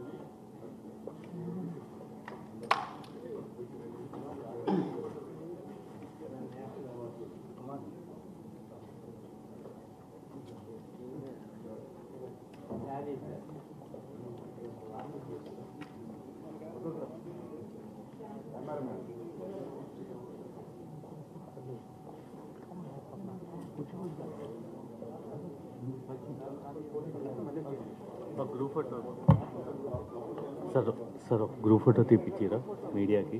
Group photo sir sir ఒక group photo తీపిచ్చిరా మీడియాకి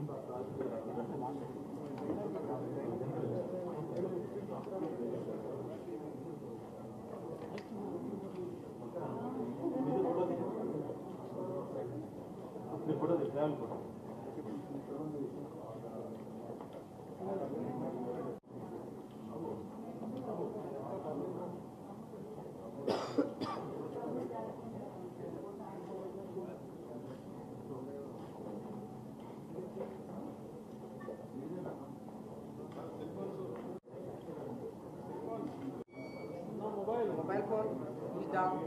Mobile phone is down.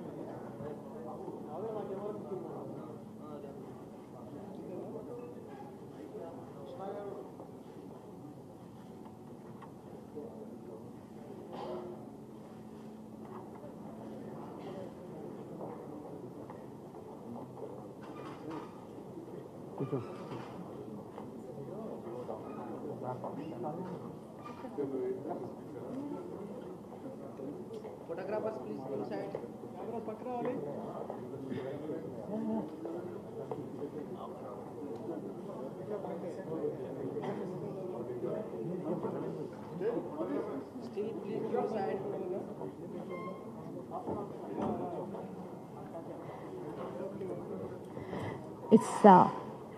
Photographers, please inside. Still, please inside. It's uh,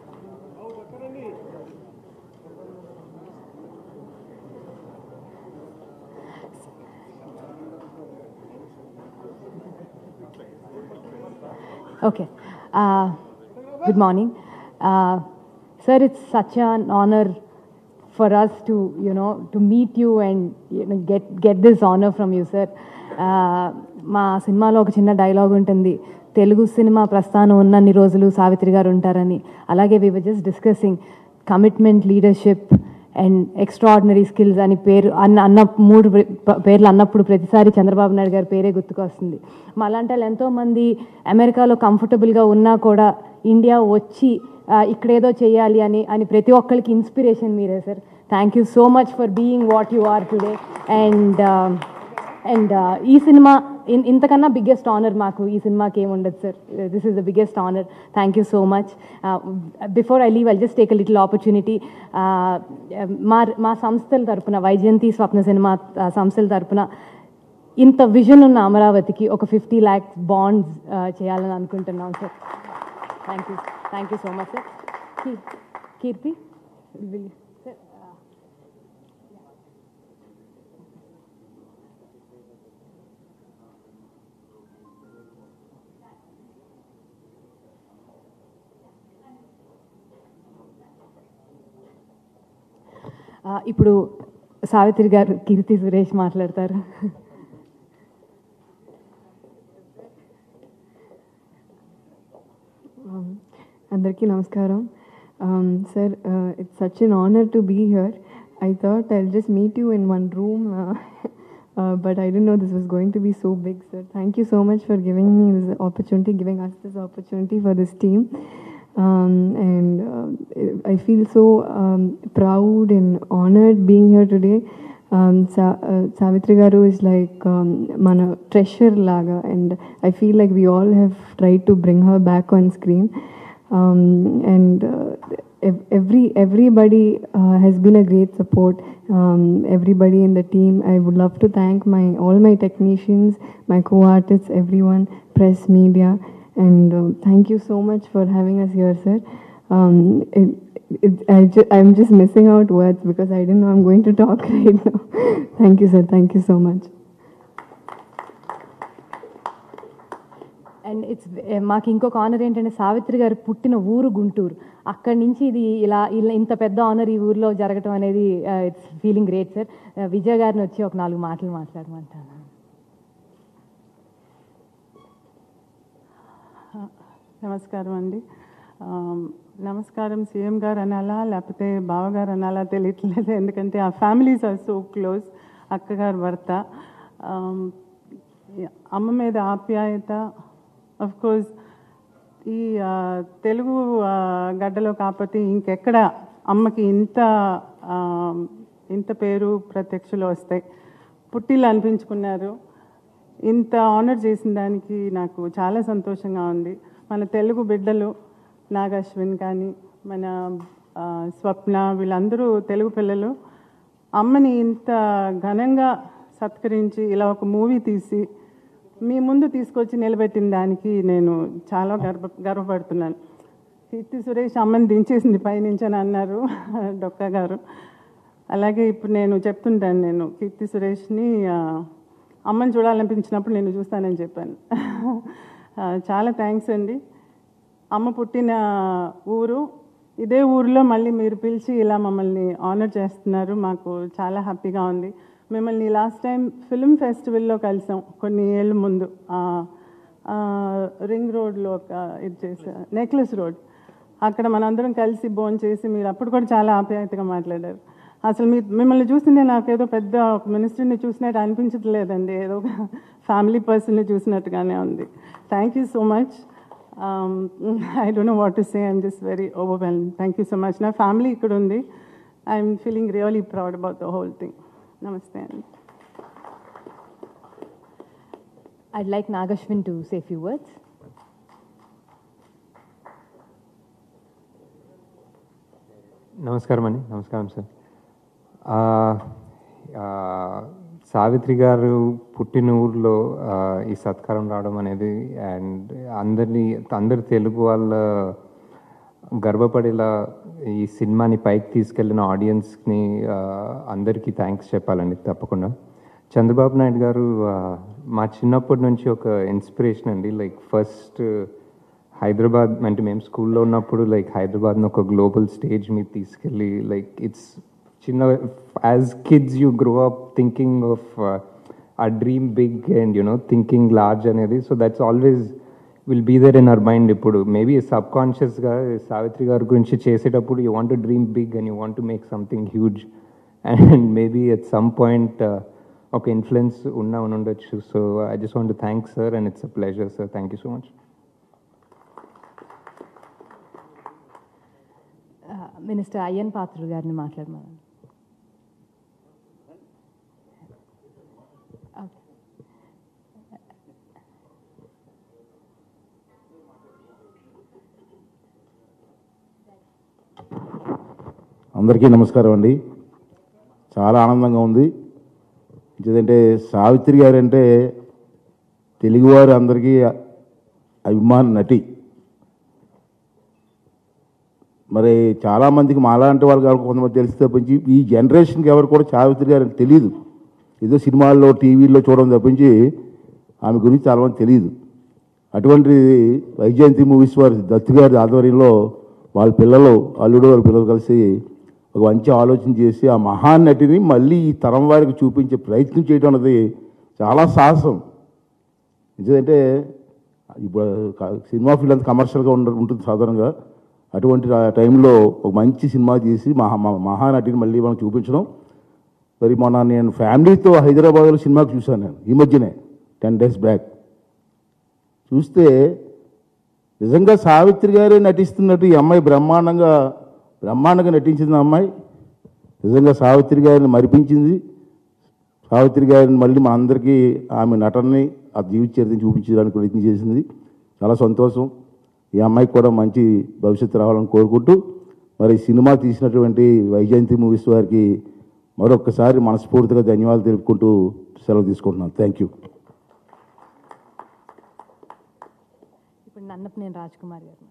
okay. Uh, good morning, uh, sir. It's such an honor for us to you know to meet you and you know get get this honor from you, sir. Uh, మా సినిమాలో ఒక చిన్న dialogue ఉంటుంది Telugu cinema ప్రస్థానం ఉన్నన్ని రోజులు సావిత్రి గారు ఉంటారని అలాగే we were just discussing commitment leadership and extraordinary skills అని పేరు అన్న అన్న మూడు ప- పేర్లు అన్నప్పుడు ప్రతిసారి చంద్రబాబు నాయుడు గారి పేరే గుర్తుకొస్తుంది మా అలాంటి వాళ్ళు ఎంతోమంది అమెరికాలో కంఫర్టబుల్గా ఉన్నా కూడా ఇండియా వచ్చి ఆ, ఇక్కడేదో చేయాలి అని అని ప్రతి ఒక్కరికి ఇన్స్పిరేషన్ మీరే sir thank you so much for being what you are today and and ఈ సినిమా ఇన్- ఇంతకన్నా బిగ్గెస్ట్ ఆనర్ మాకు ఈ సినిమాకి ఏముండదు sir this is the biggest honour thank you so much before I leave I just take a little opportunity మా మా సంస్థల తరపున వైజయంతి స్వప్న సినిమా ఆ, సంస్థల తరపున ఇంత విజన్ ఉన్న అమరావతికి ఒక ఫిఫ్టీ ల్యాక్స్ బాండ్స్ చేయాలని అనుకుంటున్నాం sir thank you thank you so much sir Keerthi sir ఆ, ఇప్పుడు సావిత్రి గారు కీర్తి సురేష్ మాట్లాడతారు అందరికీ నమస్కారం sir it's such an honour to be here I thought I just meet you in one room but I didn't know this was going to be so big sir thank you so much for giving me this opportunity giving us this opportunity for this team and uh, I feel so um, proud and honored being here today. Um, Sa- uh, Savitri Garu is like um, mana treasure laga, and I feel like we all have tried to bring her back on screen. Um, and uh, ev- every everybody uh, has been a great support. Um, everybody in the team. I would love to thank my all my technicians, my co-artists, everyone, press, media, and uh, thank you so much for having us here, sir. Um, it, it, I ju- I'm just missing out words because I didn't know I'm going to talk right now. thank you, sir. Thank you so much. And it's మాకు ఇంకొక honour ఏంటంటే సావిత్రి గారు పుట్టిన ఊరు గుంటూరు అక్కడి నుంచి ఇది ఇలా ఇలా ఇంత పెద్ద ఆనర్ ఈ ఊర్లో జరగటం అనేది it's feeling great sir Vijay గారిని వచ్చి ఒక నాలుగు మాటలు మాట్లాడమంటాను నమస్కారం అండి ఆమ్, నమస్కారం సీఎం గారు అనాలా లేకపోతే బావగారు అనాలా తెలియట్లేదు ఎందుకంటే ఆ ఫ్యామిలీస్ ఆర్ సో క్లోజ్ అక్కగారు భర్త ఆమ్, ఈ అమ్మ మీద ఆప్యాయత అఫ్ కోర్స్ ఈ ఆ, తెలుగు ఆ, గడ్డలో కాకపోతే ఇంకెక్కడ అమ్మకి ఇంత ఆ, ఇంత పేరు ప్రత్యక్షలు వస్తాయి పుట్టిల్లు అనిపించుకున్నారు ఇంత ఆనర్ చేసిన దానికి నాకు చాలా సంతోషంగా ఉంది మన తెలుగు బిడ్డలు నాగశ్విన్ కానీ మన ఆ, స్వప్న వీళ్ళందరూ తెలుగు పిల్లలు అమ్మని ఇంత ఘనంగా సత్కరించి ఇలా ఒక మూవీ తీసి మీ ముందు తీసుకొచ్చి నిలబెట్టిన దానికి నేను చాలా గర్వ గర్వపడుతున్నాను కీర్తి సురేష్ అమ్మని దించేసింది పైనుంచి అని అన్నారు డొక్క గారు అలాగే ఇప్పుడు నేను చెప్తుంటాను నేను కీర్తి సురేష్ని ఆ, అమ్మని చూడాలనిపించినప్పుడు నేను చూస్తానని చెప్పాను ఆ, చాలా థ్యాంక్స్ అండి అమ్మ పుట్టిన ఊరు ఇదే ఊరిలో మళ్ళీ మీరు పిలిచి ఇలా మమ్మల్ని ఆనర్ చేస్తున్నారు మాకు చాలా హ్యాపీగా ఉంది మిమ్మల్ని లాస్ట్ టైం ఫిల్మ్ ఫెస్టివల్లో కలిసాం కొన్ని ఏళ్ళ ముందు ఆ, ఆ, రింగ్ రోడ్లో ఒక ఇది చేసా నెక్లెస్ రోడ్ అక్కడ మనందరం కలిసి భోజనం చేసి మీరు అప్పుడు కూడా చాలా ఆప్యాయతగా మాట్లాడారు అసలు మీ మిమ్మల్ని చూసిందే నాకేదో పెద్ద ఒక మినిస్టర్ని చూసినట్టు అనిపించట్లేదండి ఏదో ఒక ఫ్యామిలీ పర్సన్ని చూసినట్టుగానే ఉంది thank you so much I don't know what to say I'm just very overwhelm thank you so much నా ఫ్యామిలీ ఇక్కడ ఉంది I'm feeling really proud about the whole thing నమస్తే అండి I'd like Nagashwin to say a few words. నమస్కారం అండి నమస్కారం sir ఆ, ఆ, సావిత్రి గారు పుట్టిన ఊర్లో ఆ, ఈ సత్కారం రావడం అనేది అండ్ అందరినీ అందరు తెలుగు వాళ్ళ గర్వపడేలా ఈ సినిమాని పైకి తీసుకెళ్ళిన ఆడియన్స్ని ఆ, అందరికీ థ్యాంక్స్ చెప్పాలండి తప్పకుండా చంద్రబాబు నాయుడు గారు ఆ, మా చిన్నప్పటి నుంచి ఒక ఇన్స్పిరేషన్ అండి లైక్ ఫస్ట్ హైదరాబాద్ అంటే మేము స్కూల్లో ఉన్నప్పుడు లైక్ హైదరాబాద్ని ఒక గ్లోబల్ స్టేజ్ మీద తీసుకెళ్ళి లైక్ ఇట్స్ చిన్న as kids you grow up thinking of a dream big and you know thinking large అనేది so that's always will be there in our mind ఇప్పుడు మేబీ సబ్ కాన్షియస్గా సావిత్రి గారి గురించి చేసేటప్పుడు you want to dream big and you want to make something huge and maybe at some point ఒక influence ఉన్నా ఉండొచ్చు so I just want thank sir and it's a pleasure sir thank you so much minister Ayyan Patrudu గారిని మాట్లాడమన్నాను అందరికీ నమస్కారం అండి చాలా ఆనందంగా ఉంది ఎందుకంటే సావిత్రి గారు అంటే తెలుగువారు అందరికీ అభిమాన నటి మరి చాలామందికి మాలాంటి వాళ్ళు కాదు కొంతమంది తెలిసి తప్పించి ఈ జనరేషన్కి ఎవరు కూడా సావిత్రి గారు అంటే తెలియదు ఏదో సినిమాల్లో టీవీల్లో చూడడం తప్పించి ఆమె గురించి చాలామంది తెలియదు అటువంటి వైజయంతి మూవీస్ వారి దత్తు గారి ఆధ్వర్యంలో వాళ్ళ పిల్లలు అల్లుడు వారి పిల్లలు కలిసి ఒక మంచి ఆలోచన చేసి ఆ మహానటిని మళ్ళీ ఈ తరం వారికి చూపించే ప్రయత్నం చేయడం అనేది చాలా సాహసం ఎందుకంటే ఇప్పుడు క- సినిమా ఫీల్డ్ అంతా కమర్షియల్గా ఉండ ఉంటుంది సాధారణంగా అటువంటి ఆ టైంలో ఒక మంచి సినిమా తీసి మహా మహా- మహానటిని మళ్ళీ మనం చూపించడం మరి మొన్న నేను ఫ్యామిలీతో హైదరాబాద్లో సినిమాకి చూశాను నేను ఈ మధ్యనే టెన్ డేస్ బ్యాక్ చూస్తే నిజంగా సావిత్రి గారే నటిస్తున్నట్టు ఈ అమ్మాయి బ్రహ్మాండంగా బ్రహ్మాండంగా నటించింది ఆ అమ్మాయి నిజంగా సావిత్రి గారిని మరిపించింది సావిత్రి గారిని మళ్ళీ మన అందరికీ ఆమె నటనని ఆ జీవిత చరిత్రని చూపించడానికి ప్రయత్నం చేసింది చాలా సంతోషం ఈ అమ్మాయికి కూడా మంచి భవిష్యత్తు రావాలని కోరుకుంటూ మరి ఈ సినిమా తీసినటువంటి వైజయంతి మూవీస్ వారికి మరొకసారి మనస్ఫూర్తిగా ధన్యవాదాలు తెలుపుకుంటూ సెలవు తీసుకుంటున్నాను థ్యాంక్ యూ ఇప్పుడు నన్నపు నేను రాజ్ కుమార్ గారు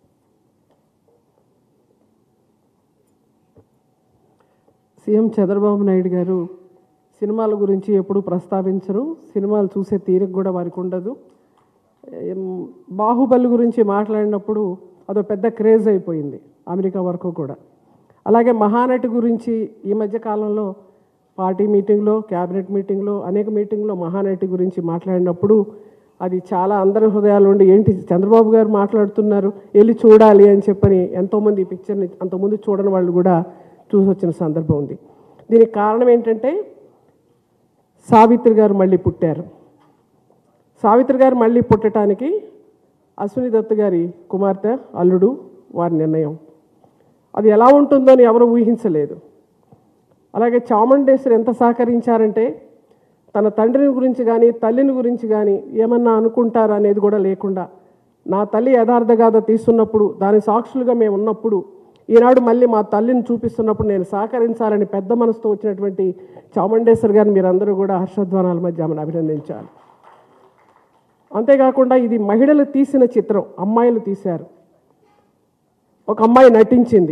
సీఎం చంద్రబాబు నాయుడు గారు సినిమాల గురించి ఎప్పుడు ప్రస్తావించరు సినిమాలు చూసే తీరిక కూడా వారికి ఉండదు ఏం, బాహుబలి గురించి మాట్లాడినప్పుడు అదో పెద్ద క్రేజ్ అయిపోయింది అమెరికా వరకు కూడా అలాగే మహానటి గురించి ఈ మధ్య కాలంలో పార్టీ మీటింగ్లో క్యాబినెట్ మీటింగ్లో అనేక మీటింగ్లో మహానటి గురించి మాట్లాడినప్పుడు అది చాలా అందరి హృదయాలు ఉండి ఏంటి చంద్రబాబు గారు మాట్లాడుతున్నారు వెళ్ళి చూడాలి అని చెప్పని ఎంతోమంది ఈ పిక్చర్ని అంతకుముందు చూడని వాళ్ళు కూడా చూసి వచ్చిన సందర్భం ఉంది దీనికి కారణం ఏంటంటే సావిత్రి గారు మళ్ళీ పుట్టారు సావిత్రి గారు మళ్ళీ పుట్టడానికి అశ్విని దత్ గారి కుమార్తె అల్లుడు వారి నిర్ణయం అది ఎలా ఉంటుందో అని ఎవరు ఊహించలేదు అలాగే చాముండేశ్వరి ఎంత సహకరించారంటే తన తండ్రిని గురించి కానీ తల్లిని గురించి కానీ ఏమన్నా అనుకుంటారా అనేది కూడా లేకుండా నా తల్లి యథార్థ గాథ తీస్తున్నప్పుడు దాని సాక్షులుగా మేము ఉన్నప్పుడు ఈనాడు మళ్ళీ మా తల్లిని చూపిస్తున్నప్పుడు నేను సహకరించాలని పెద్ద మనసుతో వచ్చినటువంటి చాముండేశ్వరి గారిని మీరందరూ కూడా హర్షధ్వానాల మధ్య ఆమెను అభినందించాలి అంతేకాకుండా ఇది మహిళలు తీసిన చిత్రం అమ్మాయిలు తీశారు ఒక అమ్మాయి నటించింది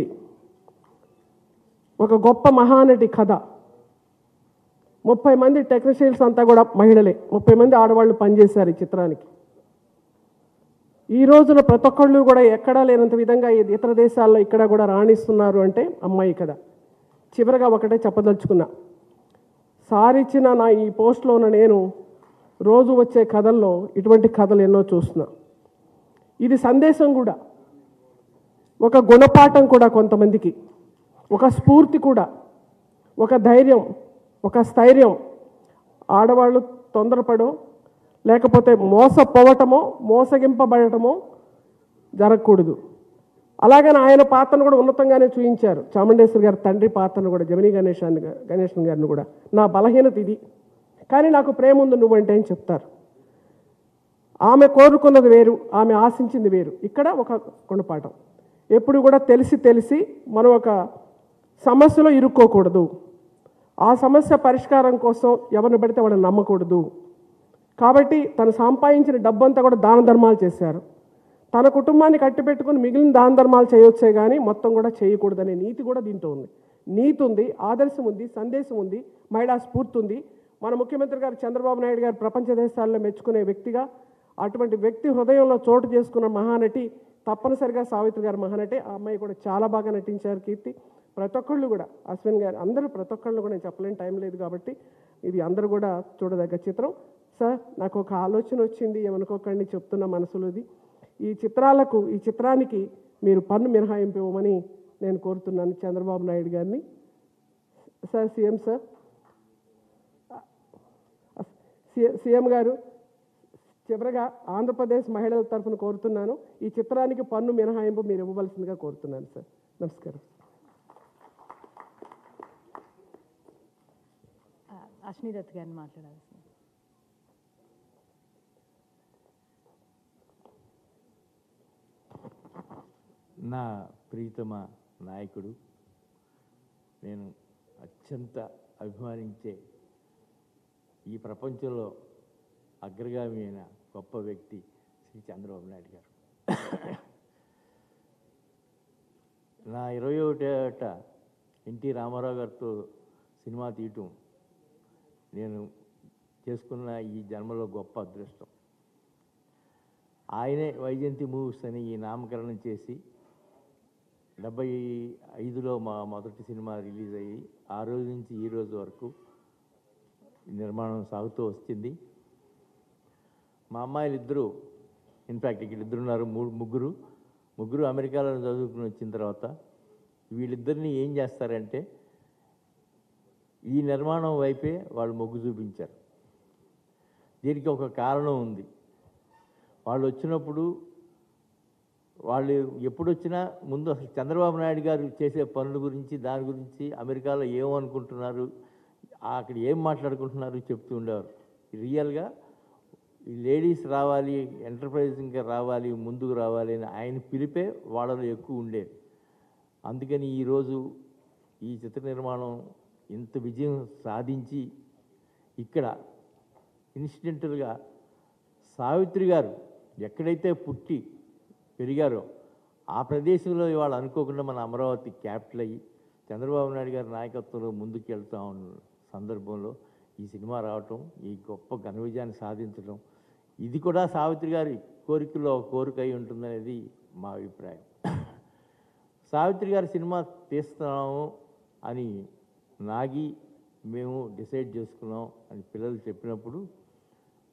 ఒక గొప్ప మహానటి కథ ముప్పై మంది టెక్నీషియన్స్ అంతా కూడా మహిళలే ముప్పై మంది ఆడవాళ్ళు పనిచేశారు ఈ చిత్రానికి ఈ రోజున ప్రతి ఒక్కళ్ళు కూడా ఎక్కడా లేనంత విధంగా ఈ ఇతర దేశాల్లో ఇక్కడ కూడా రాణిస్తున్నారు అంటే అమ్మాయి కథ చివరగా ఒకటే చెప్పదలుచుకున్నా సారిచ్చిన నా ఈ పోస్ట్లో ఉన్న నేను రోజు వచ్చే కథల్లో ఇటువంటి కథలు ఎన్నో చూస్తున్నా ఇది సందేశం కూడా ఒక గుణపాఠం కూడా కొంతమందికి ఒక స్ఫూర్తి కూడా ఒక ధైర్యం ఒక స్థైర్యం ఆడవాళ్ళు తొందరపడో లేకపోతే మోసపోవటమో మోసగింపబడటమో జరగకూడదు అలాగని ఆయన పాత్రను కూడా ఉన్నతంగానే చూపించారు చాముండేశ్వరి గారి తండ్రి పాత్రను కూడా జమినీ గణేశాన్ని గణేశన్ గారిని కూడా నా బలహీనత ఇది కానీ నాకు ప్రేమ ఉంది నువ్వంటే అని చెప్తారు ఆమె కోరుకున్నది వేరు ఆమె ఆశించింది వేరు ఇక్కడ ఒక గుణపాఠం ఎప్పుడు కూడా తెలిసి తెలిసి మనం ఒక సమస్యలో ఇరుక్కోకూడదు ఆ సమస్య పరిష్కారం కోసం ఎవరిని పడితే వాళ్ళని నమ్మకూడదు కాబట్టి తను సంపాదించిన డబ్బంతా కూడా దాన ధర్మాలు చేశారు తన కుటుంబాన్ని కట్టిపెట్టుకుని మిగిలిన దాన ధర్మాలు చేయొచ్చే కానీ మొత్తం కూడా చేయకూడదనే నీతి కూడా దీంట్లో ఉంది నీతి ఉంది ఆదర్శం ఉంది సందేశం ఉంది మహిళా స్ఫూర్తి ఉంది మన ముఖ్యమంత్రి గారు చంద్రబాబు నాయుడు గారు ప్రపంచ దేశాల్లో మెచ్చుకునే వ్యక్తిగా అటువంటి వ్యక్తి హృదయంలో చోటు చేసుకున్న మహానటి తప్పనిసరిగా సావిత్రి గారు మహానటి ఆ అమ్మాయి కూడా చాలా బాగా నటించారు కీర్తి ప్రతి ఒక్కళ్ళు కూడా అశ్విన్ గారు అందరూ ప్రతి ఒక్కళ్ళు కూడా నేను చెప్పలేని టైం లేదు కాబట్టి ఇది అందరూ కూడా చూడదగ్గ చిత్రం సార్ నాకు ఒక ఆలోచన వచ్చింది ఏమనుకోకండి చెప్తున్న మనసులోది ఈ చిత్రాలకు ఈ చిత్రానికి మీరు పన్ను మినహాయింపు ఇవ్వమని నేను కోరుతున్నాను చంద్రబాబు నాయుడు గారిని సార్ సీఎం సార్ సీఎం గారు చివరగా ఆంధ్రప్రదేశ్ మహిళల తరఫున కోరుతున్నాను ఈ చిత్రానికి పన్ను మినహాయింపు మీరు ఇవ్వవలసిందిగా కోరుతున్నాను సార్ నమస్కారం అశ్విని దత్ గారిని మాట్లాడాల్సింది నా ప్రీతమ నాయకుడు నేను అత్యంత అభిమానించే ఈ ప్రపంచంలో అగ్రగామి అయిన గొప్ప వ్యక్తి శ్రీ చంద్రబాబు నాయుడు గారు నా ఇరవై ఒకటేట ఎన్టీ రామారావు గారితో సినిమా తీయటం నేను చేసుకున్న ఈ జన్మలో గొప్ప అదృష్టం ఆయనే వైజయంతి మూవీస్ అని ఈ నామకరణం చేసి డెబ్బై ఐదులో మా మొదటి సినిమా రిలీజ్ అయ్యి ఆ రోజు నుంచి ఈ రోజు వరకు నిర్మాణం సాగుతూ వచ్చింది మా అమ్మాయిలు ఇద్దరు ఇన్ఫ్యాక్ట్ ఇక్కడ ఇద్దరు ఉన్నారు మూడు ముగ్గురు ముగ్గురు అమెరికాలో చదువుకుని వచ్చిన తర్వాత వీళ్ళిద్దరిని ఏం చేస్తారంటే ఈ నిర్మాణం వైపే వాళ్ళు మొగ్గు చూపించారు దీనికి ఒక కారణం ఉంది వాళ్ళు వచ్చినప్పుడు వాళ్ళు ఎప్పుడు వచ్చినా ముందు అసలు చంద్రబాబు నాయుడు గారు చేసే పనుల గురించి దాని గురించి అమెరికాలో ఏమనుకుంటున్నారు అక్కడ ఏం మాట్లాడుకుంటున్నారు చెప్తూ ఉండేవారు రియల్గా ఈ లేడీస్ రావాలి ఎంటర్ప్రైజింగ్గా రావాలి ముందుకు రావాలి అని ఆయన పిలిపే వాళ్ళలో ఎక్కువ ఉండేది అందుకని ఈరోజు ఈ చిత్ర నిర్మాణం ఇంత విజయం సాధించి ఇక్కడ ఇన్సిడెంటల్గా సావిత్రి గారు ఎక్కడైతే పుట్టి పెరిగారో ఆ ప్రదేశంలో ఇవాళ అనుకోకుండా మన అమరావతి క్యాపిటల్ అయ్యి చంద్రబాబు నాయుడు గారి నాయకత్వంలో ముందుకు వెళ్తా ఉన్న సందర్భంలో ఈ సినిమా రావటం ఈ గొప్ప ఘన విజయాన్ని సాధించడం ఇది కూడా సావిత్రి గారి కోరికలో ఒక కోరిక అయి ఉంటుందనేది మా అభిప్రాయం సావిత్రి గారి సినిమా తీస్తున్నాము అని నాగి మేము డిసైడ్ చేసుకున్నాం అని పిల్లలు చెప్పినప్పుడు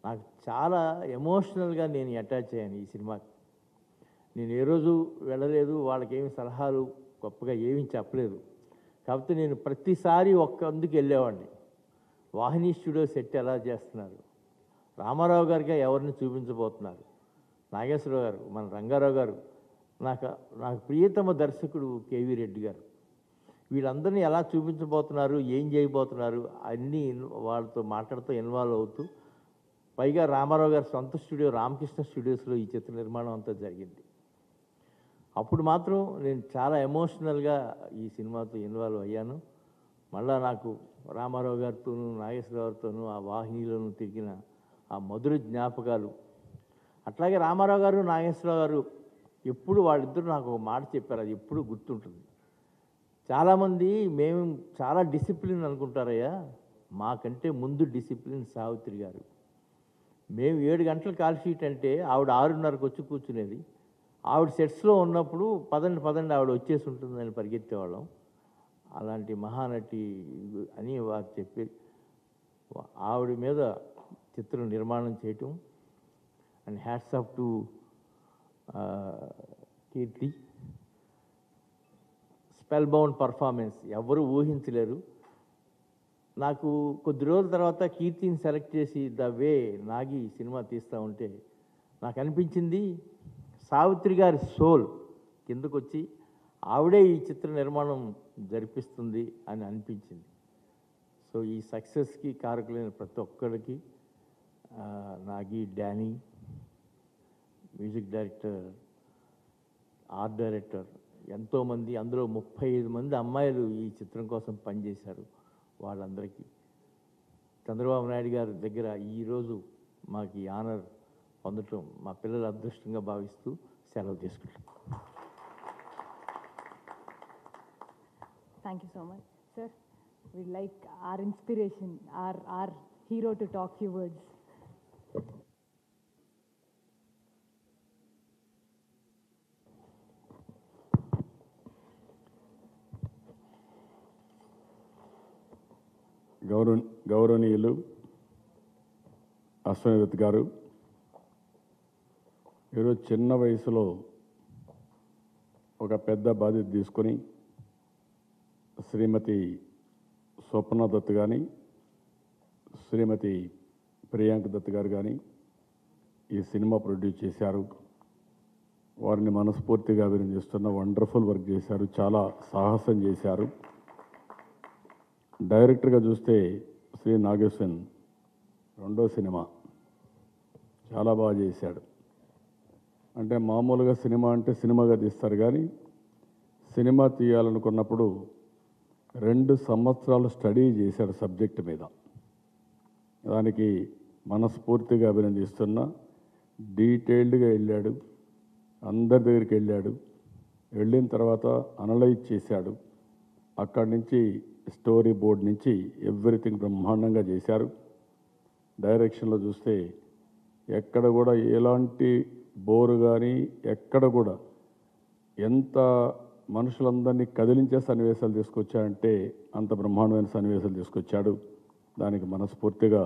నాకు చాలా ఎమోషనల్గా నేను అటాచ్ అయ్యాను ఈ సినిమాకి నేను ఏ రోజు వెళ్ళలేదు వాళ్ళకి ఏమి సలహాలు గొప్పగా ఏమీ చెప్పలేదు కాకపోతే నేను ప్రతిసారి ఒక్కందుకు వెళ్ళేవాడిని వాహిని స్టూడియో సెట్ ఎలా చేస్తున్నారు రామారావు గారికి ఎవరిని చూపించబోతున్నారు నాగేశ్వరరావు గారు మన రంగారావు గారు నాకు నాకు ప్రియతమ దర్శకుడు కేవీ రెడ్డి గారు వీళ్ళందరినీ ఎలా చూపించబోతున్నారు ఏం చేయబోతున్నారు అన్నీ ఇన్- వాళ్ళతో మాట్లాడుతూ ఇన్వాల్వ్ అవుతూ పైగా రామారావు గారి సొంత స్టూడియో రామకృష్ణ స్టూడియోస్లో ఈ చిత్ర నిర్మాణం అంతా జరిగింది అప్పుడు మాత్రం నేను చాలా ఎమోషనల్గా ఈ సినిమాతో ఇన్వాల్వ్ అయ్యాను మళ్ళా నాకు రామారావు గారితోనూ నాగేశ్వరరావు గారితోనూ ఆ వాహినిలోనూ తిరిగిన ఆ మధుర జ్ఞాపకాలు అట్లాగే రామారావు గారు నాగేశ్వరరావు గారు ఎప్పుడు వాళ్ళిద్దరూ నాకు ఒక మాట చెప్పారు అది ఎప్పుడు గుర్తుంటుంది చాలామంది మేము చాలా డిసిప్లిన్ అనుకుంటారయ్యా మాకంటే ముందు డిసిప్లిన్ సావిత్రి గారు మేము ఏడు గంటల కాల్ షీట్ అంటే ఆవిడ ఆరున్నరకు వచ్చి కూర్చునేది ఆవిడ సెట్స్లో ఉన్నప్పుడు పదండి పదండి ఆవిడ వచ్చేసి ఉంటుందని పరిగెత్తేవాళ్ళం అలాంటి మహానటి అని వారు చెప్పి ఆవిడ మీద చిత్రం నిర్మాణం చేయటం and hats off to Keerthi spellbound performance ఎవరు ఊహించలేరు నాకు కొద్ది రోజుల తర్వాత కీర్తిని సెలెక్ట్ చేసి ద వే నాగి సినిమా తీస్తూ ఉంటే నాకు అనిపించింది సావిత్రి గారి సోల్ కిందకు వచ్చి ఆవిడే ఈ చిత్ర నిర్మాణం జరిపిస్తుంది అని అనిపించింది సో ఈ సక్సెస్కి కారకులైన ప్రతి ఒక్కరికి ఆ, Nagi Dani music director art director ఎంతోమంది అందులో ముప్పై ఐదు మంది అమ్మాయిలు ఈ చిత్రం కోసం పనిచేశారు వాళ్ళందరికీ చంద్రబాబు నాయుడు గారి దగ్గర ఈరోజు మాకు ఈ ఆనర్ పొందటం మా పిల్లల అదృష్టంగా భావిస్తూ సెలవు తీసుకుంటాం Thank you so much. Sir, we'd like our inspiration, our, our hero to talk few words. గౌరవ గౌరవనీయులు అశ్వనిదత్ గారు ఈరోజు చిన్న వయసులో ఒక పెద్ద బాధ్యత తీసుకొని శ్రీమతి స్వప్న దత్ కానీ శ్రీమతి ప్రియాంక దత్ గారు కానీ ఈ సినిమా ప్రొడ్యూస్ చేశారు వారిని మనస్ఫూర్తిగా అభినందిస్తున్న వండర్ఫుల్ వర్క్ చేశారు చాలా సాహసం చేశారు డైరెక్టర్గా చూస్తే శ్రీ నాగేశ్వన్ రెండో సినిమా చాలా బాగా చేశాడు అంటే మామూలుగా సినిమా అంటే సినిమాగా తీస్తారు కానీ సినిమా తీయాలనుకున్నప్పుడు రెండు సంవత్సరాలు స్టడీ చేశాడు సబ్జెక్ట్ మీద దానికి మనస్ఫూర్తిగా అభినందిస్తున్నా డీటెయిల్డ్గా వెళ్ళాడు అందరి దగ్గరికి వెళ్ళాడు వెళ్ళిన తర్వాత అనలైజ్ చేశాడు అక్కడి నుంచి స్టోరీ బోర్డ్ నుంచి ఎవ్రీథింగ్ బ్రహ్మాండంగా చేశారు డైరెక్షన్లో చూస్తే ఎక్కడ కూడా ఎలాంటి బోరు కానీ ఎక్కడ కూడా ఎంత మనుషులందరినీ కదిలించే సన్నివేశాలు తీసుకొచ్చాడంటే అంత బ్రహ్మాండమైన సన్నివేశాలు తీసుకొచ్చాడు దానికి మనస్ఫూర్తిగా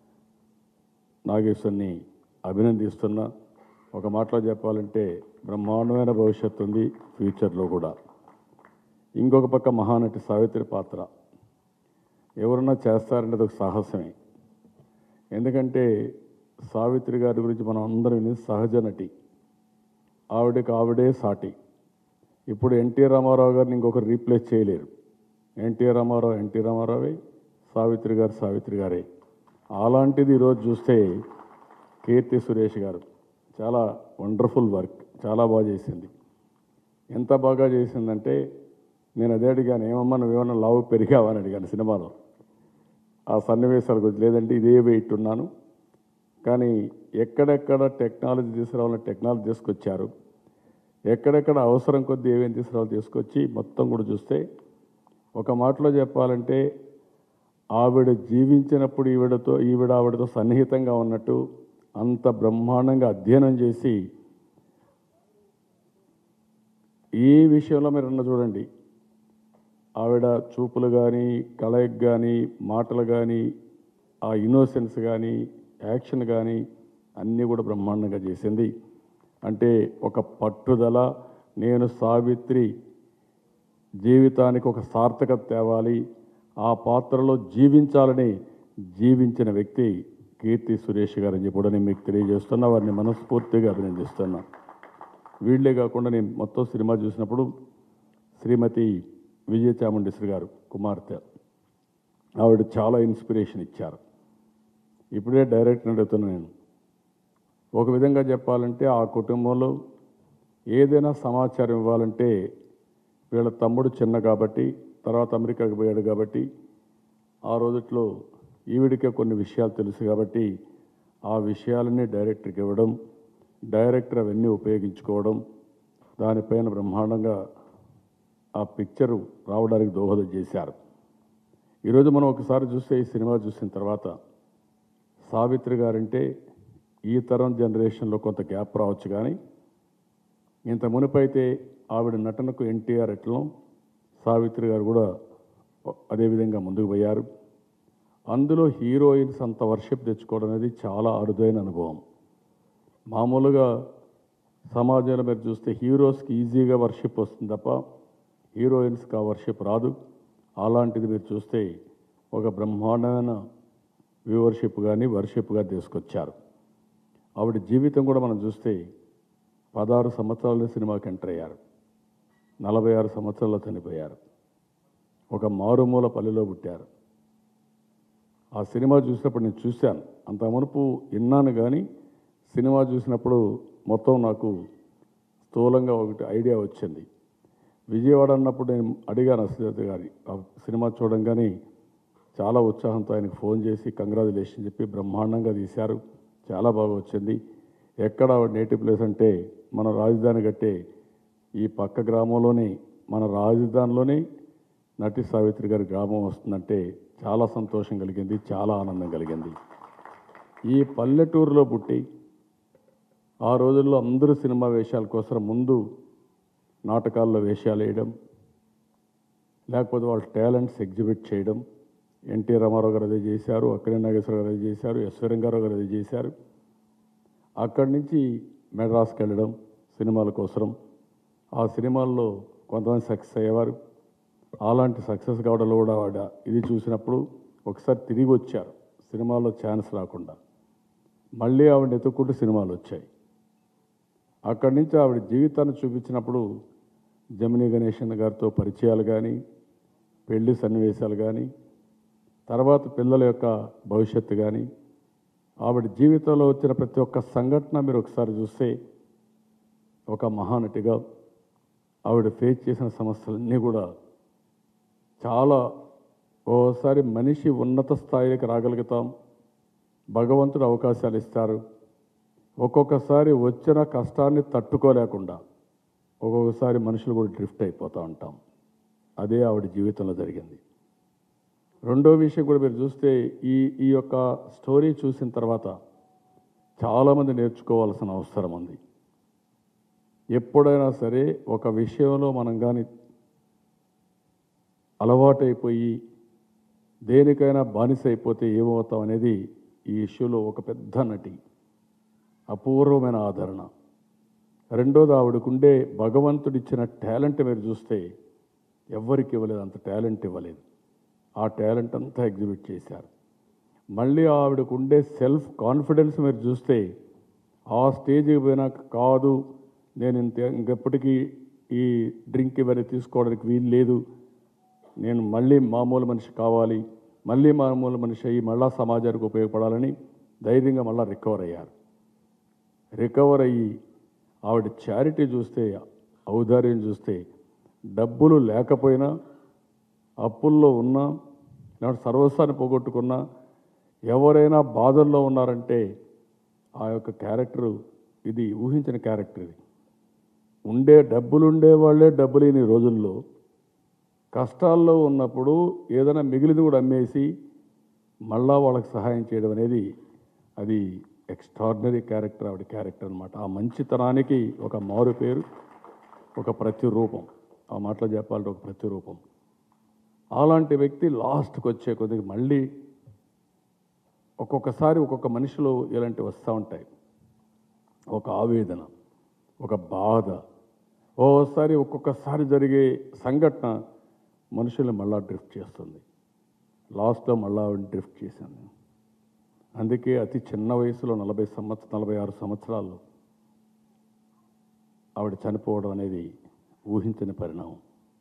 నాగేశ్వరిని అభినందిస్తున్నా ఒక మాటలో చెప్పాలంటే బ్రహ్మాండమైన భవిష్యత్తు ఉంది ఫ్యూచర్లో కూడా ఇంకొక పక్క మహానటి సావిత్రి పాత్ర ఎవరన్నా చేస్తారంటే అది ఒక సాహసమే ఎందుకంటే సావిత్రి గారి గురించి మనం అందరం వినేది సహజ నటి ఆవిడకి ఆవిడే సాటి ఇప్పుడు ఎన్టీ రామారావు గారిని ఇంకొకరు రీప్లేస్ చేయలేరు ఎన్టీ రామారావు ఎన్టీ రామారావే సావిత్రి గారు సావిత్రి గారే అలాంటిది ఈరోజు చూస్తే కీర్తి సురేష్ గారు చాలా వండర్ఫుల్ వర్క్ చాలా బాగా చేసింది ఎంత బాగా చేసిందంటే నేను అదే అడిగాను ఏమమ్మా నువ్వేమన్నా లావు పెరిగావా అని అడిగాను సినిమాలో ఆ సన్నివేశాల గురించి లేదంటే ఇదే వెయిట్ ఉన్నాను కానీ ఎక్కడెక్కడ టెక్నాలజీ తీసుకురావాలని టెక్నాలజీ తీసుకొచ్చారు ఎక్కడెక్కడ అవసరం కొద్దీ ఏమేమి తీసుకురావాలి తీసుకొచ్చి మొత్తం కూడా చూస్తే ఒక మాటలో చెప్పాలంటే ఆవిడ జీవించినప్పుడు ఈవిడతో ఈవిడ ఆవిడతో సన్నిహితంగా ఉన్నట్టు అంత బ్రహ్మాండంగా అధ్యయనం చేసి ఈ విషయంలో మీరు ఉన్న చూడండి ఆవిడ చూపులు కానీ కలయిక కానీ మాటలు కానీ ఆ ఇన్నోసెన్స్ కానీ యాక్షన్ కానీ అన్నీ కూడా బ్రహ్మాండంగా చేసింది అంటే ఒక పట్టుదల నేను సావిత్రి జీవితానికి ఒక సార్థకత తేవాలి ఆ పాత్రలో జీవించాలని జీవించిన వ్యక్తి కీర్తి సురేష్ గారు అని చెప్పి నేను మీకు తెలియజేస్తున్నా వారిని మనస్ఫూర్తిగా అభినందిస్తున్నా వీళ్ళే కాకుండా నేను మొత్తం సినిమా చూసినప్పుడు శ్రీమతి విజయ చాముండేశ్వరి గారు కుమార్తె ఆవిడ చాలా ఇన్స్పిరేషన్ ఇచ్చారు ఇప్పుడే డైరెక్టర్ అడుగుతున్నా నేను ఒక విధంగా చెప్పాలంటే ఆ కుటుంబంలో ఏదైనా సమాచారం ఇవ్వాలంటే వీళ్ళ తమ్ముడు చిన్న కాబట్టి తర్వాత అమెరికాకి పోయాడు కాబట్టి ఆ రోజుట్లో ఈవిడికే కొన్ని విషయాలు తెలుసు కాబట్టి ఆ విషయాలన్నీ డైరెక్టర్కి ఇవ్వడం డైరెక్టర్ అవన్నీ ఉపయోగించుకోవడం దానిపైన బ్రహ్మాండంగా ఆ పిక్చరు రావడానికి దోహదం చేశారు ఈరోజు మనం ఒకసారి చూస్తే ఈ సినిమా చూసిన తర్వాత సావిత్రి గారంటే ఈ తరం జనరేషన్లో కొంత గ్యాప్ రావచ్చు కానీ ఇంత మునిపైతే ఆవిడ నటనకు ఎన్టీఆర్ ఎట్లం సావిత్రి గారు కూడా అదేవిధంగా ముందుకు పోయారు అందులో హీరోయిన్స్ అంత వర్షిప్ తెచ్చుకోవడం అనేది చాలా అరుదైన అనుభవం మామూలుగా సమాజంలో మీరు చూస్తే హీరోస్కి ఈజీగా వర్షిప్ వస్తుంది తప్ప హీరోయిన్స్కి ఆ వర్షిప్ రాదు అలాంటిది మీరు చూస్తే ఒక బ్రహ్మాండమైన వ్యూవర్షిప్ కానీ వర్షిప్గా తీసుకొచ్చారు ఆవిడ జీవితం కూడా మనం చూస్తే పదహారు సంవత్సరాల సినిమాకి ఎంటర్ అయ్యారు నలభై ఆరు సంవత్సరాల్లో చనిపోయారు ఒక మారుమూల పల్లెలో పుట్టారు ఆ సినిమా చూసినప్పుడు నేను చూశాను అంత మునుపు విన్నాను కానీ సినిమా చూసినప్పుడు మొత్తం నాకు స్థూలంగా ఒకటి ఐడియా వచ్చింది విజయవాడ అన్నప్పుడు నేను అడిగాను అశ్వత్ గారి ఆ సినిమా చూడంగానే చాలా ఉత్సాహంతో ఆయనకు ఫోన్ చేసి కంగ్రాచులేషన్ చెప్పి బ్రహ్మాండంగా తీశారు చాలా బాగా వచ్చింది ఎక్కడ నేటివ్ ప్లేస్ అంటే మన రాజధాని కట్టే ఈ పక్క గ్రామంలోనే మన రాజధానిలోనే నటి సావిత్రి గారి గ్రామం వస్తుందంటే చాలా సంతోషం కలిగింది చాలా ఆనందం కలిగింది ఈ పల్లెటూరులో పుట్టి ఆ రోజుల్లో అందరూ సినిమా వేషాల కోసం ముందు నాటకాల్లో వేషాలు వేయడం లేకపోతే వాళ్ళ టాలెంట్స్ ఎగ్జిబిట్ చేయడం ఎన్టీ రామారావు గారు అదే చేశారు అక్కడే నాగేశ్వర గారు అదే చేశారు యశ్వరంగారావు గారు అదే చేశారు అక్కడి నుంచి మెడ్రాస్కి వెళ్ళడం సినిమాల కోసం ఆ సినిమాల్లో కొంతమంది సక్సెస్ అయ్యేవారు అలాంటి సక్సెస్ కావడంలో కూడా ఆవిడ ఇది చూసినప్పుడు ఒకసారి తిరిగి వచ్చారు సినిమాలో ఛాన్స్ రాకుండా మళ్ళీ ఆవిడ ఎత్తుక్కుంటూ సినిమాలు వచ్చాయి అక్కడి నుంచి ఆవిడ జీవితాన్ని చూపించినప్పుడు జమినీ గణేశన్ గారితో పరిచయాలు కానీ పెళ్లి సన్నివేశాలు కానీ తర్వాత పిల్లల యొక్క భవిష్యత్తు కానీ ఆవిడ జీవితంలో వచ్చిన ప్రతి ఒక్క సంఘటన మీరు ఒకసారి చూస్తే ఒక మహానటిగా ఆవిడ ఫేస్ చేసిన సమస్యలన్నీ కూడా చాలా ఓసారి మనిషి ఉన్నత స్థాయికి రాగలుగుతాం భగవంతుడు అవకాశాలు ఇస్తారు ఒక్కొక్కసారి వచ్చిన కష్టాన్ని తట్టుకోలేకుండా ఒక్కొక్కసారి మనుషులు కూడా డ్రిఫ్ట్ అయిపోతూ ఉంటాం అదే ఆవిడ జీవితంలో జరిగింది రెండో విషయం కూడా మీరు చూస్తే ఈ ఈ యొక్క స్టోరీ చూసిన తర్వాత చాలామంది నేర్చుకోవాల్సిన అవసరం ఉంది ఎప్పుడైనా సరే ఒక విషయంలో మనం కానీ అలవాటైపోయి దేనికైనా బానిస అయిపోతే ఏమవుతాం అనేది ఈ ఇష్యూలో ఒక పెద్ద నటి అపూర్వమైన ఆదరణ రెండోది ఆవిడకుండే భగవంతుడిచ్చిన టాలెంట్ మీరు చూస్తే ఎవ్వరికి ఇవ్వలేదు అంత టాలెంట్ ఇవ్వలేదు ఆ టాలెంట్ అంతా ఎగ్జిబిట్ చేశారు మళ్ళీ ఆవిడకు ఉండే సెల్ఫ్ కాన్ఫిడెన్స్ మీరు చూస్తే ఆ స్టేజ్కి పోయినాక కాదు నేను ఇంత ఇంకెప్పటికీ ఈ డ్రింక్ ఇవన్నీ తీసుకోవడానికి వీలు లేదు నేను మళ్ళీ మామూలు మనిషి కావాలి మళ్ళీ మామూలు మనిషి అయ్యి మళ్ళా సమాజానికి ఉపయోగపడాలని ధైర్యంగా మళ్ళీ రికవర్ అయ్యారు రికవర్ అయ్యి ఆవిడ చారిటీ చూస్తే ఔదార్యం చూస్తే డబ్బులు లేకపోయినా అప్పుల్లో ఉన్నా లేకపోతే సర్వస్వాన్ని పోగొట్టుకున్నా ఎవరైనా బాధల్లో ఉన్నారంటే ఆ యొక్క క్యారెక్టరు ఇది ఊహించిన క్యారెక్టర్ ఇది ఉండే డబ్బులు ఉండేవాళ్ళే డబ్బు లేని రోజుల్లో కష్టాల్లో ఉన్నప్పుడు ఏదైనా మిగిలింది కూడా అమ్మేసి మళ్ళా వాళ్ళకి సహాయం చేయడం అనేది అది ఎక్స్ట్రాడినరీ క్యారెక్టర్ ఆవిడ క్యారెక్టర్ అనమాట ఆ మంచితనానికి ఒక మారు పేరు ఒక ప్రతిరూపం ఆ మాటలో చెప్పాలంటే ఒక ప్రతిరూపం అలాంటి వ్యక్తి లాస్ట్కి వచ్చే కొద్దిగా మళ్ళీ ఒక్కొక్కసారి ఒక్కొక్క మనిషిలో ఇలాంటివి వస్తూ ఉంటాయి ఒక ఆవేదన ఒక బాధ ఓసారి ఒక్కొక్కసారి జరిగే సంఘటన మనుషుల్ని మళ్ళా డ్రిఫ్ట్ చేస్తుంది లాస్ట్లో మళ్ళా ఆవిడ డ్రిఫ్ట్ చేశాను అందుకే అతి చిన్న వయసులో నలభై సంవత్సరం నలభై ఆరు సంవత్సరాలు ఆవిడ చనిపోవడం అనేది ఊహించని పరిణామం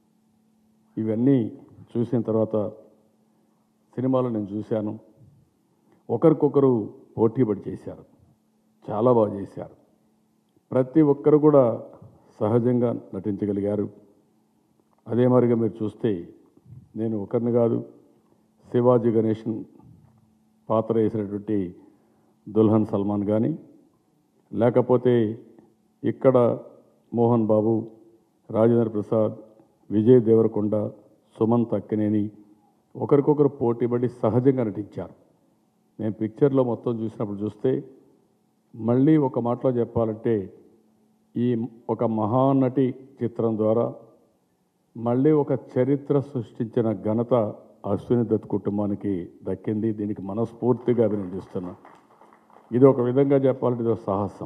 ఇవన్నీ చూసిన తర్వాత సినిమాలో నేను చూశాను ఒకరికొకరు పోటీపడి చేశారు చాలా బాగా చేశారు ప్రతి ఒక్కరు కూడా సహజంగా నటించగలిగారు అదే మరిగా మీరు చూస్తే నేను ఒకరిని కాదు శివాజీ గణేషన్ పాత్ర వేసినటువంటి దుల్హన్ సల్మాన్ కానీ లేకపోతే ఇక్కడ మోహన్ బాబు రాజేంద్ర ప్రసాద్ విజయ్ దేవరకొండ సుమంత్ అక్కినేని ఒకరికొకరు పోటీపడి సహజంగా నటించారు నేను పిక్చర్లో మొత్తం చూసినప్పుడు చూస్తే మళ్ళీ ఒక మాటలో చెప్పాలంటే ఈ ఒక మహానటి చిత్రం ద్వారా మళ్ళీ ఒక చరిత్ర సృష్టించిన ఘనత అశ్విని దత్ కుటుంబానికి దక్కింది దీనికి మనస్ఫూర్తిగా అభినందిస్తున్నా ఇది ఒక విధంగా చెప్పాలంటే ఇది ఒక సాహసం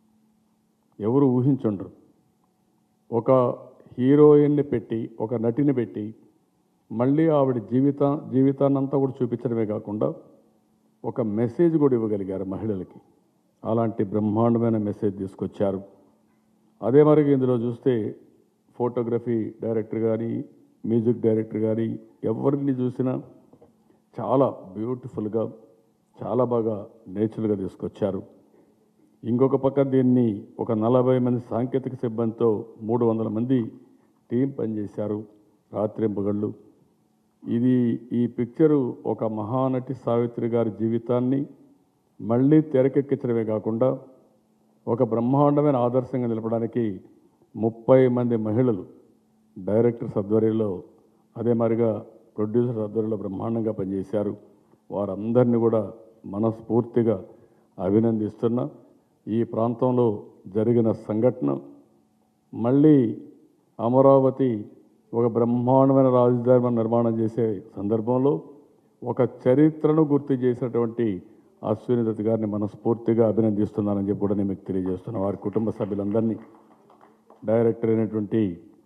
ఎవరు ఊహించుండరు ఒక హీరోయిన్ని పెట్టి ఒక నటిని పెట్టి మళ్ళీ ఆవిడ జీవిత జీవితాన్నంతా కూడా చూపించడమే కాకుండా ఒక మెసేజ్ కూడా ఇవ్వగలిగారు మహిళలకి అలాంటి బ్రహ్మాండమైన మెసేజ్ తీసుకొచ్చారు అదే మరి ఇందులో చూస్తే ఫోటోగ్రఫీ డైరెక్టర్ కానీ మ్యూజిక్ డైరెక్టర్ కానీ ఎవరిని చూసినా చాలా బ్యూటిఫుల్గా చాలా బాగా నేచురల్గా తీసుకొచ్చారు ఇంకొక పక్క దీన్ని ఒక నలభై మంది సాంకేతిక సిబ్బందితో మూడు వందల మంది టీం పనిచేశారు రాత్రింపగళ్ళు ఇది ఈ పిక్చరు ఒక మహానటి సావిత్రి గారి జీవితాన్ని మళ్ళీ తెరకెక్కించడమే కాకుండా ఒక బ్రహ్మాండమైన ఆదర్శంగా నిలపడానికి ముప్పై మంది మహిళలు డైరెక్టర్స్ ఆధ్వర్యంలో అదే మాదిరిగా ప్రొడ్యూసర్ ఆధ్వర్యంలో బ్రహ్మాండంగా పనిచేశారు వారందరినీ కూడా మనస్ఫూర్తిగా అభినందిస్తున్నా ఈ ప్రాంతంలో జరిగిన సంఘటన మళ్ళీ అమరావతి ఒక బ్రహ్మాండమైన రాజధాని నిర్మాణం చేసే సందర్భంలో ఒక చరిత్రను గుర్తు చేసినటువంటి అశ్విని దత్ గారిని మనస్ఫూర్తిగా అభినందిస్తున్నానని చెప్పి కూడా నేను మీకు తెలియజేస్తున్నాను వారి కుటుంబ సభ్యులందరినీ డైరెక్టర్ అయినటువంటి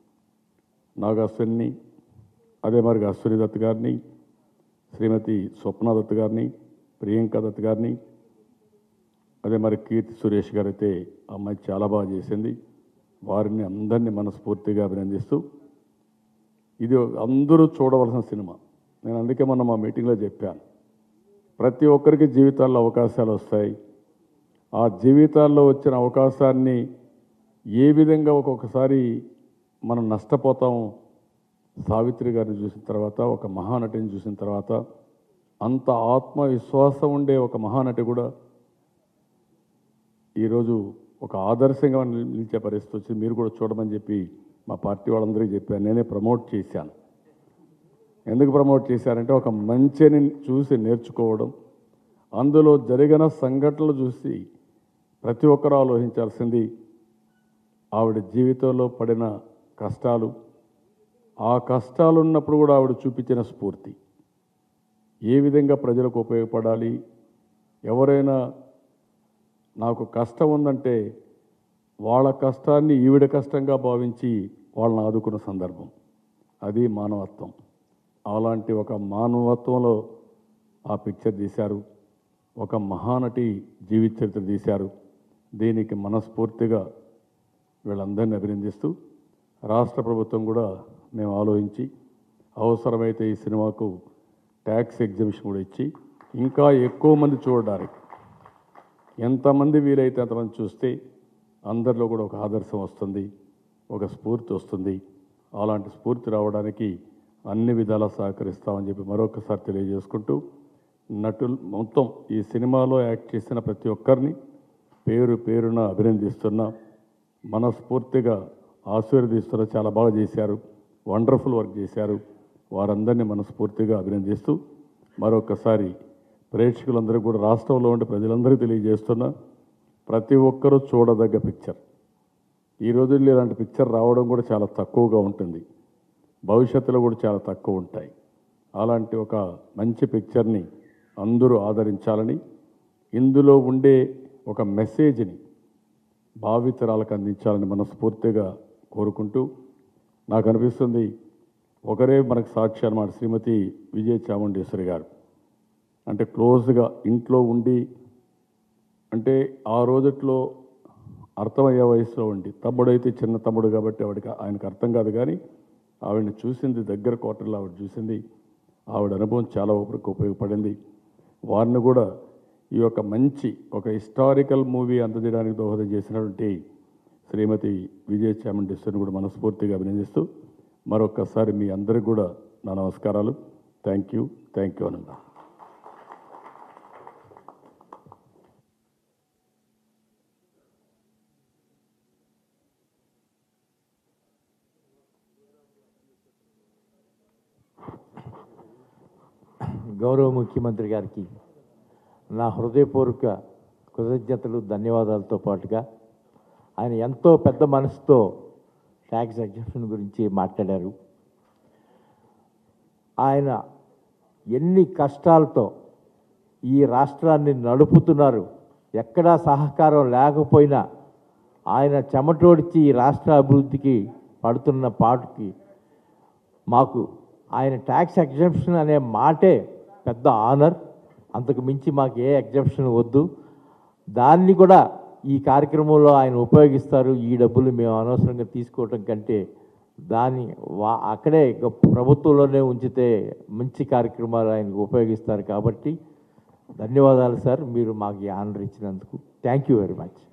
నాగాశ్విని అదే మరి అశ్విని దత్ గారిని శ్రీమతి స్వప్న దత్ గారిని ప్రియాంక దత్ గారిని అదే మరి కీర్తి సురేష్ గారు అయితే ఆ అమ్మాయి చాలా బాగా చేసింది వారిని అందరినీ మనస్ఫూర్తిగా అభినందిస్తూ ఇది అందరూ చూడవలసిన సినిమా నేను అందుకే మొన్న మా మీటింగ్లో చెప్పాను ప్రతి ఒక్కరికి జీవితాల్లో అవకాశాలు వస్తాయి ఆ జీవితాల్లో వచ్చిన అవకాశాన్ని ఏ విధంగా ఒక్కొక్కసారి మనం నష్టపోతాం సావిత్రి గారిని చూసిన తర్వాత ఒక మహానటిని చూసిన తర్వాత అంత ఆత్మవిశ్వాసం ఉండే ఒక మహానటి కూడా ఈరోజు ఒక ఆదర్శంగా నిల్- నిలిచే పరిస్థితి వచ్చింది మీరు కూడా చూడమని చెప్పి మా పార్టీ వాళ్ళందరికీ చెప్పాను నేనే ప్రమోట్ చేశాను ఎందుకు ప్రమోట్ చేశారంటే ఒక మంచిని చూసి నేర్చుకోవడం అందులో జరిగిన సంఘటనలు చూసి ప్రతి ఒక్కరూ ఆలోచించాల్సింది ఆవిడ జీవితంలో పడిన కష్టాలు ఆ కష్టాలు ఉన్నప్పుడు కూడా ఆవిడ చూపించిన స్ఫూర్తి ఏ విధంగా ప్రజలకు ఉపయోగపడాలి ఎవరైనా నాకు కష్టం ఉందంటే వాళ్ళ కష్టాన్ని ఈవిడ కష్టంగా భావించి వాళ్ళని ఆదుకున్న సందర్భం అది మానవత్వం అలాంటి ఒక మానవత్వంలో ఆ పిక్చర్ తీశారు ఒక మహానటి జీవిత చరిత్ర తీశారు దీనికి మనస్ఫూర్తిగా వీళ్ళందరినీ అభినందిస్తూ రాష్ట్ర ప్రభుత్వం కూడా మేము ఆలోచించి అవసరమైతే ఈ సినిమాకు ట్యాక్స్ ఎగ్జిబిషన్ కూడా ఇచ్చి ఇంకా ఎక్కువ మంది చూడడానికి ఎంతమంది వీలైతే అంతమంది చూస్తే అందరిలో కూడా ఒక ఆదర్శం వస్తుంది ఒక స్ఫూర్తి వస్తుంది అలాంటి స్ఫూర్తి రావడానికి అన్ని విధాలా సహకరిస్తామని చెప్పి మరొకసారి తెలియజేసుకుంటూ నటులు మొత్తం ఈ సినిమాలో యాక్ట్ చేసిన ప్రతి ఒక్కరిని పేరు పేరున అభినందిస్తున్నా మనస్ఫూర్తిగా ఆశీర్వదిస్తున్నా చాలా బాగా చేశారు వండర్ఫుల్ వర్క్ చేశారు వారందరినీ మనస్ఫూర్తిగా అభినందిస్తూ మరొకసారి ప్రేక్షకులందరూ కూడా రాష్ట్రంలో ఉండే ప్రజలందరికీ తెలియజేస్తున్నా ప్రతి ఒక్కరూ చూడదగ్గ పిక్చర్ ఈ రోజుల్లో ఇలాంటి పిక్చర్ రావడం కూడా చాలా తక్కువగా ఉంటుంది భవిష్యత్తులో కూడా చాలా తక్కువ ఉంటాయి అలాంటి ఒక మంచి పిక్చర్ని అందరూ ఆదరించాలని ఇందులో ఉండే ఒక మెసేజ్ని భావితరాలకు అందించాలని మనస్ఫూర్తిగా కోరుకుంటూ నాకు అనిపిస్తుంది ఒకరే మనకు సాక్షి అన్నమాట శ్రీమతి విజయ చాముండేశ్వరి గారు అంటే క్లోజ్గా ఇంట్లో ఉండి అంటే ఆ రోజుట్లో అర్థమయ్యే వయసులో ఉండి తమ్ముడైతే చిన్న తమ్ముడు కాబట్టి ఆవిడకి ఆయనకు అర్థం కాదు కానీ ఆవిడని చూసింది దగ్గర క్వార్టర్లో ఆవిడ చూసింది ఆవిడ అనుభవం చాలా వరకు ఉపయోగపడింది వారిని కూడా ఈ యొక్క మంచి ఒక హిస్టారికల్ మూవీ అందజేయడానికి దోహదం చేసినటువంటి శ్రీమతి విజయ చాముండేశ్వరిని కూడా మనస్ఫూర్తిగా అభినందిస్తూ మరొక్కసారి మీ అందరికి కూడా నా నమస్కారాలు థ్యాంక్ యూ థ్యాంక్ యూ అనండి గౌరవ ముఖ్యమంత్రి గారికి నా హృదయపూర్వక కృతజ్ఞతలు ధన్యవాదాలతో పాటుగా ఆయన ఎంతో పెద్ద మనసుతో ట్యాక్స్ ఎగ్జామ్షన్ గురించి మాట్లాడారు ఆయన ఎన్ని కష్టాలతో ఈ రాష్ట్రాన్ని నడుపుతున్నారు ఎక్కడా సహకారం లేకపోయినా ఆయన చెమటోడిచి ఈ రాష్ట్ర అభివృద్ధికి పడుతున్న పాటుకి మాకు ఆయన ట్యాక్స్ ఎగ్జామ్షన్ అనే మాటే పెద్ద ఆనర్ అంతకు మించి మాకు ఏ ఎగ్జామ్షన్ వద్దు దాన్ని కూడా ఈ కార్యక్రమంలో ఆయన ఉపయోగిస్తారు ఈ డబ్బులు మేము అనవసరంగా తీసుకోవటం కంటే దాన్ని వా అక్కడే ఇక ప్రభుత్వంలోనే ఉంచితే మంచి కార్యక్రమాలు ఆయనకు ఉపయోగిస్తారు కాబట్టి ధన్యవాదాలు సార్ మీరు మాకు ఈ ఆనర్ ఇచ్చినందుకు థ్యాంక్ యూ వెరీ మచ్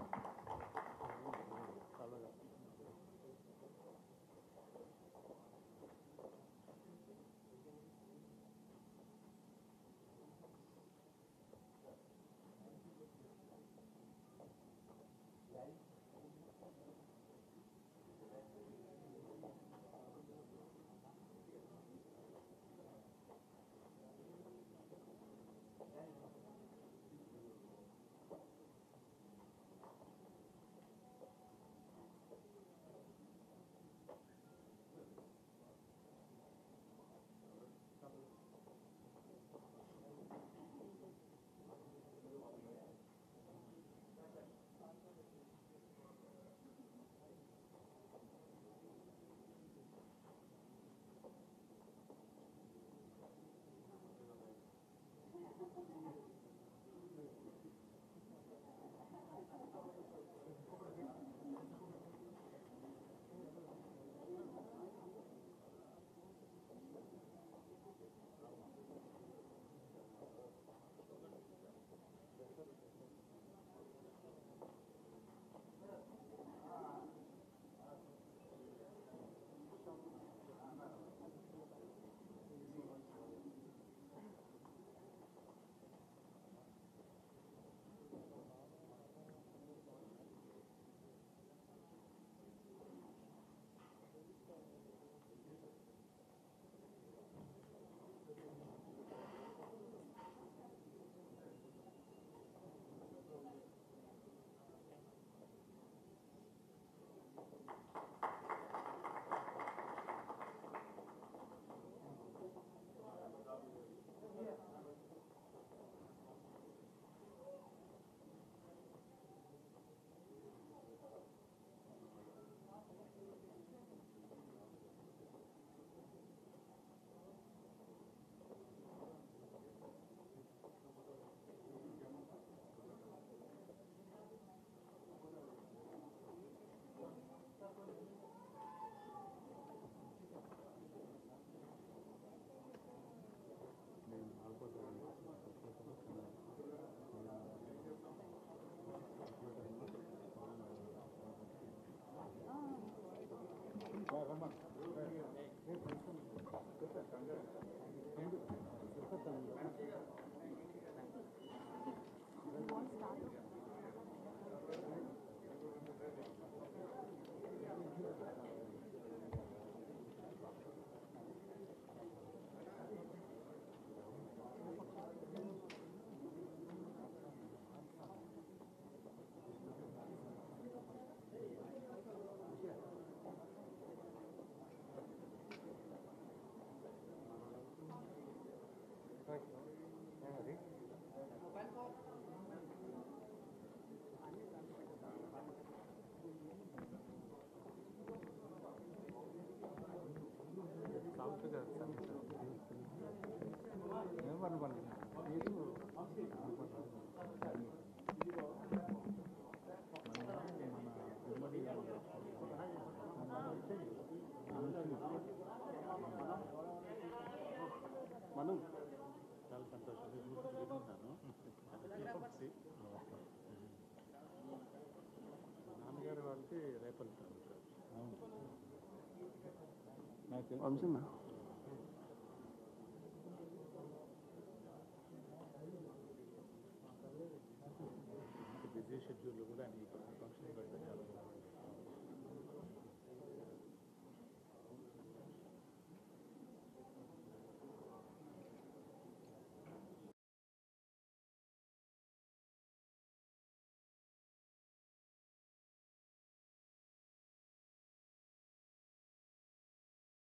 మనం చాలా సంతోషం విన్నాను నాన్నగారి వాళ్ళకి రేపల్లి వంశన్న బిజీ షెడ్యూల్ కూడా ఆయన ఈ ఫంక్షన్ పెట్టారు